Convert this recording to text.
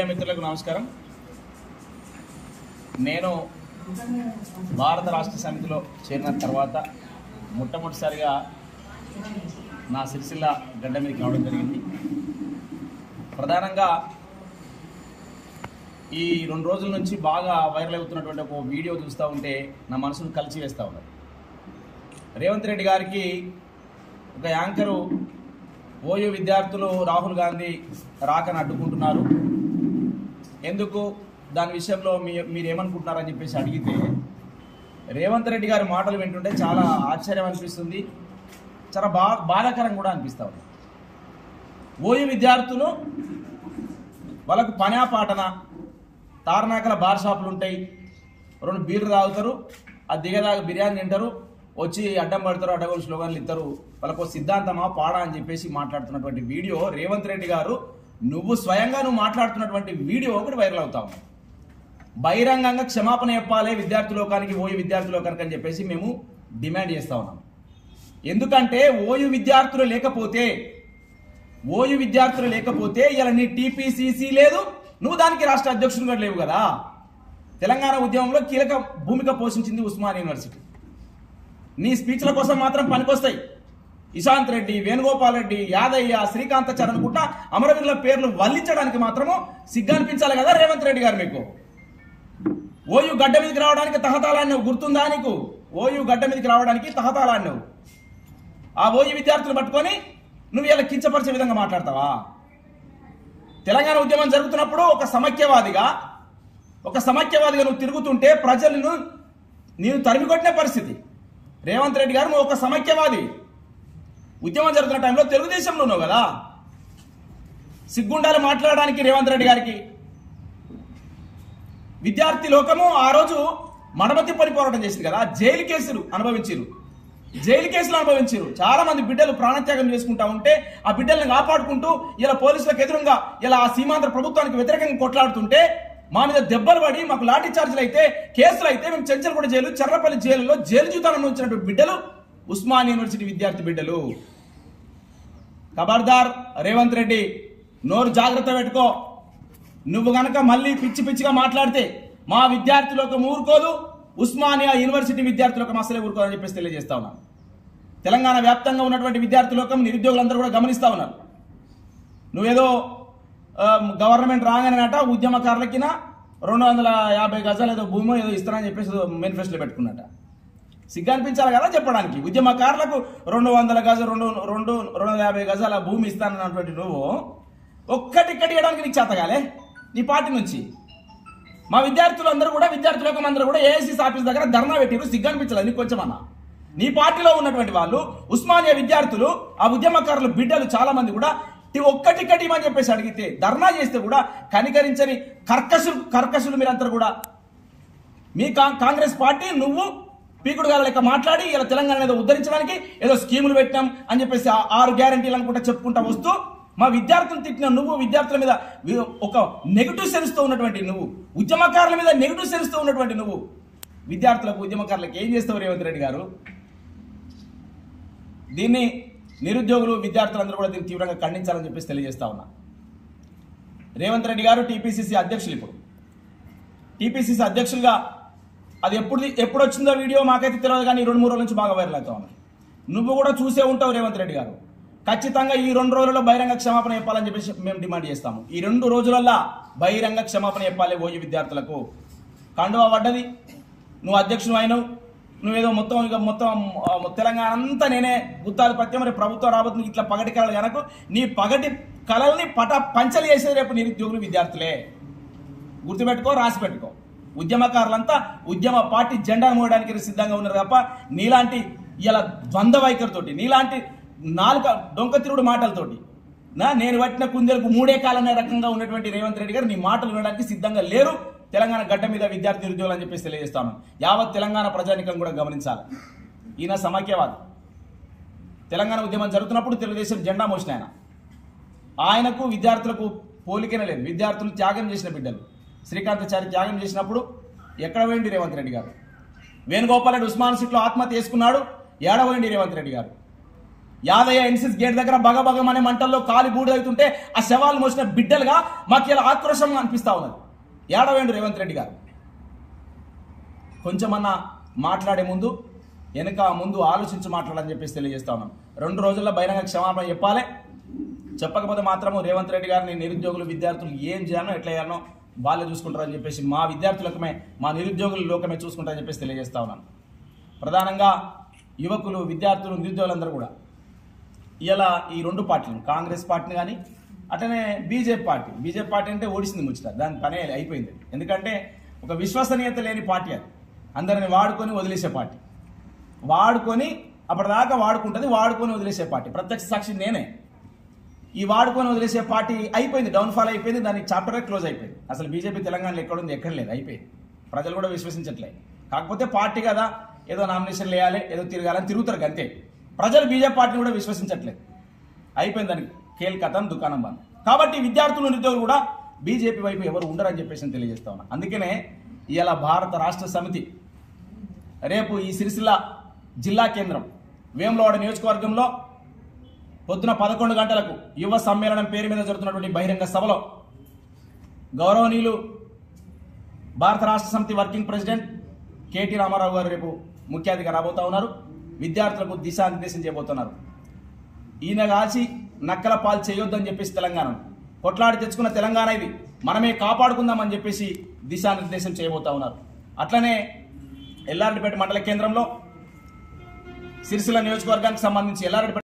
media మిత్రులకు నమస్కారం నేను భారత రాష్ట్ర సమితిలో చేరిన తర్వాత మొట్టమొదటిసారిగా నా సిరిసిల్ల గడ్డ మీదకి రావడం జరిగింది ప్రధానంగా ఈ రెండు రోజుల నుంచి బాగా వైరల్ అవుతున్నటువంటి ఒక వీడియో చూస్తూ ఉంటే నా మనసును కలిసి వేస్తూ ఉన్నది రేవంత్ రెడ్డి గారికి ఒక యాంకరు ఓయూ విద్యార్థులు రాహుల్ గాంధీ రాకని అడ్డుకుంటున్నారు ఎందుకు దాని విషయంలో మీ మీరు ఏమనుకుంటున్నారని చెప్పేసి అడిగితే రేవంత్ రెడ్డి గారి మాటలు వింటుంటే చాలా ఆశ్చర్యం అనిపిస్తుంది చాలా బా బాధాకరం కూడా అనిపిస్తా ఉంది ఓయూ విద్యార్థులు వాళ్ళకు పనా పాటన తారనాకల బార్ షాపులు ఉంటాయి రెండు బీర్లు తాగుతారు ఆ దిగదాకా బిర్యానీ తింటారు వచ్చి అడ్డం పడతారు అడ్డగోలు స్లోగన్లు ఇస్తారు వాళ్ళకు సిద్ధాంతమా పాడా అని చెప్పేసి మాట్లాడుతున్నటువంటి వీడియో రేవంత్ రెడ్డి గారు నువ్వు స్వయంగా నువ్వు మాట్లాడుతున్నటువంటి వీడియో ఒకటి వైరల్ అవుతా ఉంది బహిరంగంగా క్షమాపణ చెప్పాలి విద్యార్థి లోకానికి ఓయూ విద్యార్థి లోకానికి అని చెప్పేసి మేము డిమాండ్ చేస్తా ఉన్నాం ఎందుకంటే ఓయూ విద్యార్థులు లేకపోతే ఓయూ విద్యార్థులు లేకపోతే ఇలా నీ టీపీసీసీ లేదు నువ్వు దానికి రాష్ట్ర అధ్యక్షుడు కూడా లేవు కదా తెలంగాణ ఉద్యమంలో కీలక భూమిక పోషించింది ఉస్మాన్ యూనివర్సిటీ నీ స్పీచ్ల కోసం మాత్రం పనికొస్తాయి ఇశాంత్ రెడ్డి వేణుగోపాల్ రెడ్డి యాదయ్య శ్రీకాంత చరణ్ గుట్ట అమరవీరుల పేర్లు వల్లించడానికి మాత్రము సిగ్గనిపించాలి కదా రేవంత్ రెడ్డి గారు మీకు ఓయూ గడ్డ మీదకి రావడానికి తహతాలాడినవు గుర్తుందా నీకు ఓయూ గడ్డ మీదకి రావడానికి తహతాలాడినవు ఆ ఓయూ విద్యార్థులు పట్టుకొని నువ్వు ఇలా కించపరిచే విధంగా మాట్లాడతావా తెలంగాణ ఉద్యమం జరుగుతున్నప్పుడు ఒక సమైక్యవాదిగా ఒక సమైక్యవాదిగా నువ్వు తిరుగుతుంటే ప్రజలను నేను తరిమి కొట్టిన పరిస్థితి రేవంత్ రెడ్డి గారు నువ్వు ఒక సమైక్యవాది ఉద్యమం జరుగుతున్న టైంలో తెలుగుదేశంలో ఉన్నావు కదా సిగ్గుండాలు మాట్లాడడానికి రేవంత్ రెడ్డి గారికి విద్యార్థి లోకము ఆ రోజు మడమతి పని పోరాటం చేసింది కదా జైలు కేసులు అనుభవించారు జైలు కేసులు అనుభవించారు చాలా మంది బిడ్డలు ప్రాణత్యాగం చేసుకుంటా ఉంటే ఆ బిడ్డల్ని కాపాడుకుంటూ ఇలా పోలీసులకు ఎదురుగా ఇలా ఆ సీమాంధ్ర ప్రభుత్వానికి వ్యతిరేకంగా కొట్లాడుతుంటే మా మీద దెబ్బలు పడి మాకు లాఠీ చార్జీలు అయితే కేసులు అయితే మేము చెంచలగూడ జైలు చర్రపల్లి జైలులో జైలు జీవితాలను అనుభవించినటువంటి బిడ్డలు ఉస్మాన్ యూనివర్సిటీ విద్యార్థి బిడ్డలు ఖబర్దార్ రేవంత్ రెడ్డి నోరు జాగ్రత్త పెట్టుకో నువ్వు గనక మళ్ళీ పిచ్చి పిచ్చిగా మాట్లాడితే మా విద్యార్థులకు ఊరుకోదు ఉస్మానియా యూనివర్సిటీ విద్యార్థులకు అసలే ఊరుకోదని చెప్పేసి తెలియజేస్తా ఉన్నాను తెలంగాణ వ్యాప్తంగా ఉన్నటువంటి విద్యార్థులకం నిరుద్యోగులందరూ కూడా గమనిస్తా ఉన్నారు నువ్వేదో ఆ, గవర్నమెంట్ రాగానేనట ఉద్యమకారులకిన రెండు వందల యాభై గజాలు ఏదో భూమి ఏదో ఇస్తానని చెప్పేసి మేనిఫెస్టోలో పెట్టుకున్నట సిగ్గు అనిపించాలి కదా చెప్పడానికి ఉద్యమకారులకు రెండు వందల గజ రెండు రెండు రెండు వందల యాభై గజాల భూమి ఇస్తానన్నటువంటి నువ్వు ఒక్కటిక్కటి ఇవ్వడానికి నీకు చేతగాలే నీ పార్టీ నుంచి మా విద్యార్థులు అందరూ కూడా విద్యార్థులకు అందరూ కూడా ఏఐసీసీ ఆఫీస్ దగ్గర ధర్నా పెట్టిరు సిగ్గు అనిపించలేదు నీకు కొంచెం అన్న నీ పార్టీలో ఉన్నటువంటి వాళ్ళు ఉస్మానియా విద్యార్థులు ఆ ఉద్యమకారుల బిడ్డలు చాలా మంది కూడా "టి- ఒక్క టికెట్ ఇవ్వని చెప్పేసి అడిగితే ధర్నా చేస్తే కూడా కనికరించని కర్కశులు కర్కశులు మీరందరూ కూడా మీ కా- కాంగ్రెస్ పార్టీ నువ్వు పీకుడు గారి లెక్క మాట్లాడి ఇలా తెలంగాణ ఏదో ఉద్ధరించడానికి ఏదో స్కీములు పెట్టినాం అని చెప్పేసి ఆ ఆరు గ్యారంటీలు అనుకుంటా చెప్పుకుంటా వస్తూ మా విద్యార్థులను తిట్టిన నువ్వు విద్యార్థుల మీద వి- ఒక నెగిటివ్ సెన్స్ తో ఉన్నటువంటి నువ్వు ఉద్యమకారుల మీద నెగిటివ్ సెన్స్ తో ఉన్నటువంటి నువ్వు విద్యార్థులకు ఉద్యమకారులకు ఏం చేస్తావు రేవంత్ రెడ్డి గారు దీన్ని నిరుద్యోగులు విద్యార్థులందరూ కూడా దీన్ని తీవ్రంగా ఖండించాలని చెప్పేసి తెలియజేస్తా ఉన్నా రేవంత్ రెడ్డి గారు టీపీసీసీ అధ్యక్షులు ఇప్పుడు టీపీసీసీ అధ్యక్షులుగా అది ఎప్పుడు ఎప్పుడు వచ్చిందో వీడియో మాకైతే తెలియదు కానీ ఈ రెండు మూడు రోజుల నుంచి బాగా వైరల్ అవుతా ఉన్నాయి నువ్వు కూడా చూసే ఉంటావు రేవంత్ రెడ్డి గారు ఖచ్చితంగా ఈ రెండు రోజుల్లో బహిరంగ క్షమాపణ చెప్పాలని చెప్పేసి మేము డిమాండ్ చేస్తాము ఈ రెండు రోజులల్లా బహిరంగ క్షమాపణ చెప్పాలి ఓయూ విద్యార్థులకు కండువా పడ్డది నువ్వు అధ్యక్షుడు అయినవు నువ్వేదో మొత్తం ఇక మొత్తం ఆ, తెలంగాణ అంతా నేనే గుత్తాలు పత్యం మరి ప్రభుత్వం రాబోతుంది ఇట్లా పగటి కళలు కనుక నీ పగటి కళల్ని పట పంచలు చేసేది రేపు నిరుద్యోగులు విద్యార్థులే గుర్తుపెట్టుకో రాసి పెట్టుకో ఉద్యమకారులంతా ఉద్యమ పార్టీ జెండాను మోయడానికి సిద్ధంగా ఉన్నారు తప్ప నీలాంటి ఇలా ద్వంద్వ వైఖరితోటి నీలాంటి నాలుక డొంక తిరుగుడు మాటలతోటి నా నేను పట్టిన కుందేలకు మూడే కాలనే రకంగా ఉన్నటువంటి రేవంత్ రెడ్డి గారు నీ మాటలు వినడానికి సిద్ధంగా లేరు తెలంగాణ గడ్డ మీద విద్యార్థి నిరుద్యోగులు అని చెప్పేసి తెలియజేస్తాను యావత్ తెలంగాణ ప్రజానికం కూడా గమనించాలి ఈయన సమైక్యవాది తెలంగాణ ఉద్యమం జరుగుతున్నప్పుడు తెలుగుదేశం జెండా మోసిన ఆయన ఆయనకు విద్యార్థులకు పోలికనే లేదు విద్యార్థులు త్యాగం చేసిన బిడ్డలు శ్రీకాంతాచారి త్యాగం చేసినప్పుడు ఎక్కడ పోయింది రేవంత్ రెడ్డి గారు వేణుగోపాల్ రెడ్డి ఉస్మాన్ సీట్లో ఆత్మహత్య చేసుకున్నాడు ఏడవైంది రేవంత్ రెడ్డి గారు యాదయ్య ఎన్సిస్ గేట్ దగ్గర బగబగమనే మంటల్లో కాలి బూడిదవుతుంటే ఆ శవాలు మోసిన బిడ్డలుగా మాకు ఇలా ఆక్రోషంగా అనిపిస్తా ఉన్నది ఏడవేండు రేవంత్ రెడ్డి గారు కొంచెమన్నా మాట్లాడే ముందు వెనక ముందు ఆలోచించి మాట్లాడని చెప్పేసి తెలియజేస్తా ఉన్నాం రెండు రోజుల్లో బహిరంగ క్షమాపణ చెప్పాలి చెప్పకపోతే మాత్రము రేవంత్ రెడ్డి గారిని నిరుద్యోగులు విద్యార్థులు ఏం చేయాలో ఎట్లా చేయాలో వాళ్ళే చూసుకుంటారని చెప్పేసి మా విద్యార్థులకమే మా నిరుద్యోగుల లోకమే చూసుకుంటారని చెప్పేసి తెలియజేస్తా ఉన్నాను ప్రధానంగా యువకులు విద్యార్థులు నిరుద్యోగులందరూ కూడా ఇలా ఈ రెండు పార్టీలు కాంగ్రెస్ పార్టీని కానీ అట్లనే బీజేపీ పార్టీ బీజేపీ పార్టీ అంటే ఓడిసింది ముచ్చట దాని పనే అయిపోయింది ఎందుకంటే ఒక విశ్వసనీయత లేని పార్టీ అది అందరిని వాడుకొని వదిలేసే పార్టీ వాడుకొని అప్పటిదాకా వాడుకుంటుంది వాడుకొని వదిలేసే పార్టీ ప్రత్యక్ష సాక్షి నేనే ఈ వాడుకొని వదిలేసే పార్టీ అయిపోయింది డౌన్ఫాల్ అయిపోయింది దానికి చాప్టరే క్లోజ్ అయిపోయింది అసలు బీజేపీ తెలంగాణలో ఎక్కడుంది ఎక్కడ లేదు అయిపోయింది ప్రజలు కూడా విశ్వసించట్లేదు కాకపోతే పార్టీ కదా ఏదో నామినేషన్ వేయాలి ఏదో తిరగాలని తిరుగుతారు అంతే ప్రజలు బీజేపీ పార్టీని కూడా విశ్వసించట్లేదు అయిపోయింది దానికి కేల్ కథం దుకాణం బంద్ కాబట్టి విద్యార్థులు నిరుద్యోగులు కూడా బీజేపీ వైపు ఎవరు ఉండరని చెప్పేసి నేను తెలియజేస్తా ఉన్నా అందుకనే ఇవాళ భారత రాష్ట్ర సమితి రేపు ఈ సిరిసిల్ల జిల్లా కేంద్రం వేములవాడ నియోజకవర్గంలో పొద్దున పదకొండు గంటలకు యువ సమ్మేళనం పేరు మీద జరుగుతున్నటువంటి బహిరంగ సభలో గౌరవనీయులు భారత రాష్ట్ర సమితి వర్కింగ్ ప్రెసిడెంట్ కేటీ రామారావు గారు రేపు ముఖ్య అతిథిగా రాబోతా ఉన్నారు విద్యార్థులకు దిశానిర్దేశం చేయబోతున్నారు ఈయన కాల్చి నక్కల పాలు చేయొద్దని చెప్పేసి తెలంగాణ కొట్లాడి తెచ్చుకున్న తెలంగాణ ఇది మనమే కాపాడుకుందామని చెప్పేసి దిశానిర్దేశం చేయబోతా ఉన్నారు అట్లనే ఎల్లారెడ్డిపేట మండల కేంద్రంలో సిరిసిల్ల నియోజకవర్గానికి సంబంధించి ఎల్లారెడ్డిపేట